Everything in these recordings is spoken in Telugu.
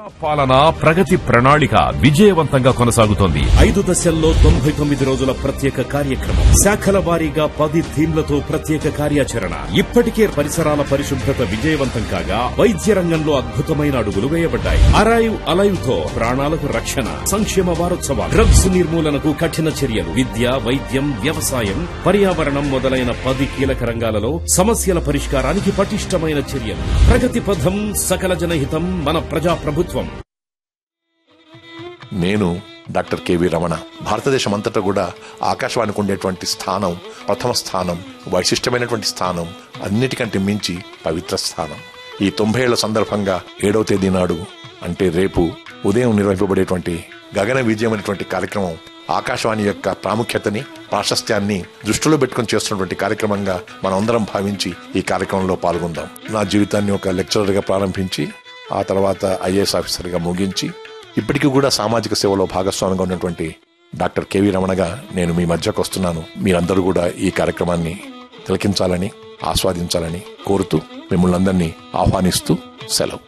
పాలన ప్రగతి ప్రణాళిక విజయవంతంగా కొనసాగుతోంది ఐదు దశల్లో తొంభై తొమ్మిది రోజుల ప్రత్యేక కార్యక్రమం శాఖల వారీగా పది థీమ్లతో ప్రత్యేక కార్యాచరణ ఇప్పటికే పరిసరాల పరిశుభ్రత విజయవంతం కాగా వైద్య రంగంలో అద్భుతమైన అడుగులు వేయబడ్డాయి అరైవ్ అలైవ్ తో ప్రాణాలకు రక్షణ సంక్షేమ వారోత్సవాలు డ్రగ్స్ నిర్మూలనకు కఠిన చర్యలు విద్య వైద్యం వ్యవసాయం పర్యావరణం మొదలైన పది కీలక రంగాలలో సమస్యల పరిష్కారానికి పటిష్టమైన చర్యలు ప్రగతి పథం సకల జనహితం మన ప్రజా ప్రభుత్వం నేను డాక్టర్ కేవి రమణ భారతదేశం అంతటా కూడా ఆకాశవాణికి ఉండేటువంటి స్థానం ప్రథమ స్థానం వైశిష్టమైనటువంటి స్థానం అన్నిటికంటే మించి పవిత్ర స్థానం ఈ తొంభై ఏళ్ల సందర్భంగా ఏడవ తేదీ నాడు అంటే రేపు ఉదయం నిర్వహింపబడేటువంటి గగన విజయం అనేటువంటి కార్యక్రమం ఆకాశవాణి యొక్క ప్రాముఖ్యతని ప్రాశస్త్యాన్ని దృష్టిలో పెట్టుకుని చేస్తున్నటువంటి కార్యక్రమంగా మనమందరం భావించి ఈ కార్యక్రమంలో పాల్గొందాం నా జీవితాన్ని ఒక లెక్చరర్గా ప్రారంభించి ఆ తర్వాత ఐఏఎస్ ఆఫీసర్గా ముగించి ఇప్పటికీ కూడా సామాజిక సేవలో భాగస్వామిగా ఉన్నటువంటి డాక్టర్ కెవి రమణగా నేను మీ మధ్యకు వస్తున్నాను మీరందరూ కూడా ఈ కార్యక్రమాన్ని తిలకించాలని ఆస్వాదించాలని కోరుతూ మిమ్మల్ని అందరినీ ఆహ్వానిస్తూ సెలవు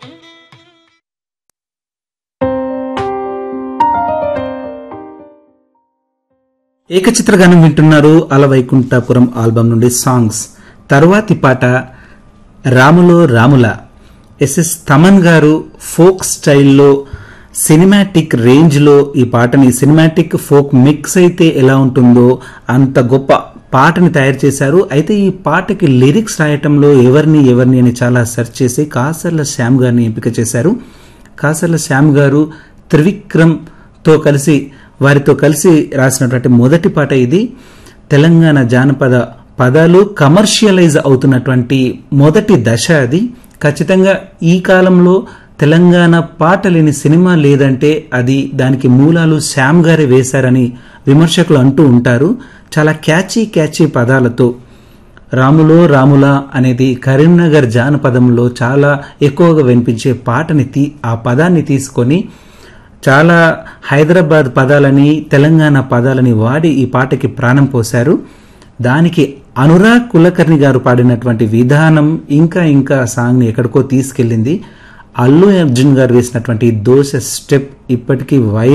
ఏకచిత్రగానం వింటున్నారు అలవైకుంఠపురం ఆల్బమ్ నుండి సాంగ్స్ తరువాతి పాట రాములో రాముల ఎస్ఎస్ తమన్ గారు ఫోక్ స్టైల్లో సినిమాటిక్ రేంజ్లో ఈ పాటని సినిమాటిక్ ఫోక్ మిక్స్ అయితే ఎలా ఉంటుందో అంత గొప్ప పాటని తయారు చేశారు అయితే ఈ పాటకి లిరిక్స్ రాయటంలో ఎవరిని ఎవరిని అని చాలా సెర్చ్ చేసి కాసర్ల శ్యామ్ గారిని ఎంపిక చేశారు కాసర్ల శ్యామ్ గారు త్రివిక్రమ్తో కలిసి వారితో కలిసి రాసినటువంటి మొదటి పాట ఇది తెలంగాణ జానపద పదాలు కమర్షియలైజ్ అవుతున్నటువంటి మొదటి దశ అది ఖచ్చితంగా ఈ కాలంలో తెలంగాణ పాట లేని సినిమా లేదంటే అది దానికి మూలాలు శ్యామ్ గారే వేశారని విమర్శకులు అంటూ ఉంటారు చాలా క్యాచీ క్యాచీ పదాలతో రాములో రాముల అనేది కరీంనగర్ జానపదంలో చాలా ఎక్కువగా వినిపించే పాటని తీ ఆ పదాన్ని తీసుకొని చాలా హైదరాబాద్ పదాలని తెలంగాణ పదాలని వాడి ఈ పాటకి ప్రాణం పోశారు దానికి అనురాగ్ కులకర్ణి గారు పాడినటువంటి విధానం ఇంకా ఇంకా సాంగ్ని ఎక్కడికో తీసుకెళ్ళింది అల్లు అర్జున్ గారు వేసినటువంటి దోశ స్టెప్ ఇప్పటికీ వై